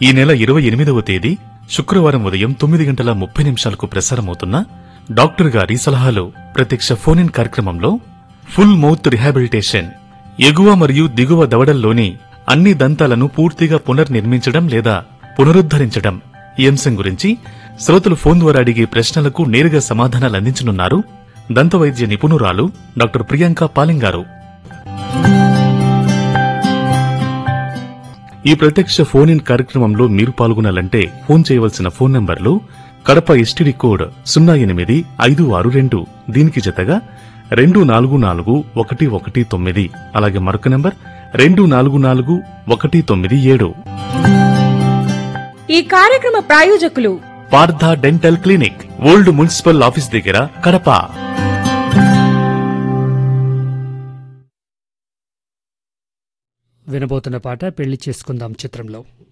ఈ నెల ఇరవై ఎనిమిదవ తేదీ శుక్రవారం ఉదయం తొమ్మిది గంటల ముప్పై నిమిషాలకు ప్రసారమవుతున్న డాక్టర్ గారి సలహాలు ప్రత్యక్ష ఫోన్ ఇన్ కార్యక్రమంలో ఫుల్ మౌత్ రిహాబిలిటేషన్ ఎగువ మరియు దిగువ దవడల్లోని అన్ని దంతాలను పూర్తిగా పునర్నిర్మించడం లేదా పునరుద్ధరించడం ఈ అంశం గురించి శ్రోతలు ఫోన్ ద్వారా అడిగే ప్రశ్నలకు నేరుగా సమాధానాలు అందించనున్నారు దంతవైద్య నిపుణురాలు డాక్టర్ ప్రియాంక పాలింగ్ గారు ఈ ప్రత్యక్ష ఫోన్ ఇన్ కార్యక్రమంలో మీరు పాల్గొనాలంటే ఫోన్ చేయవలసిన ఫోన్ నంబర్లు కడప ఎస్టీడీ కోడ్ సున్నా ఎనిమిది ఐదు ఆరు రెండు దీనికి జతగా రెండు నాలుగు నాలుగు ఒకటి ఒకటి తొమ్మిది అలాగే మరొక నంబర్ రెండు నాలుగు నాలుగు ఒకటి తొమ్మిది ఏడు ఈ కార్యక్రమ ప్రాయోజకులు Partha dental clinic old municipal office దగ్గర కడప వినబోతున్న పాట పెళ్లి చేసుకుందాం చిత్రంలో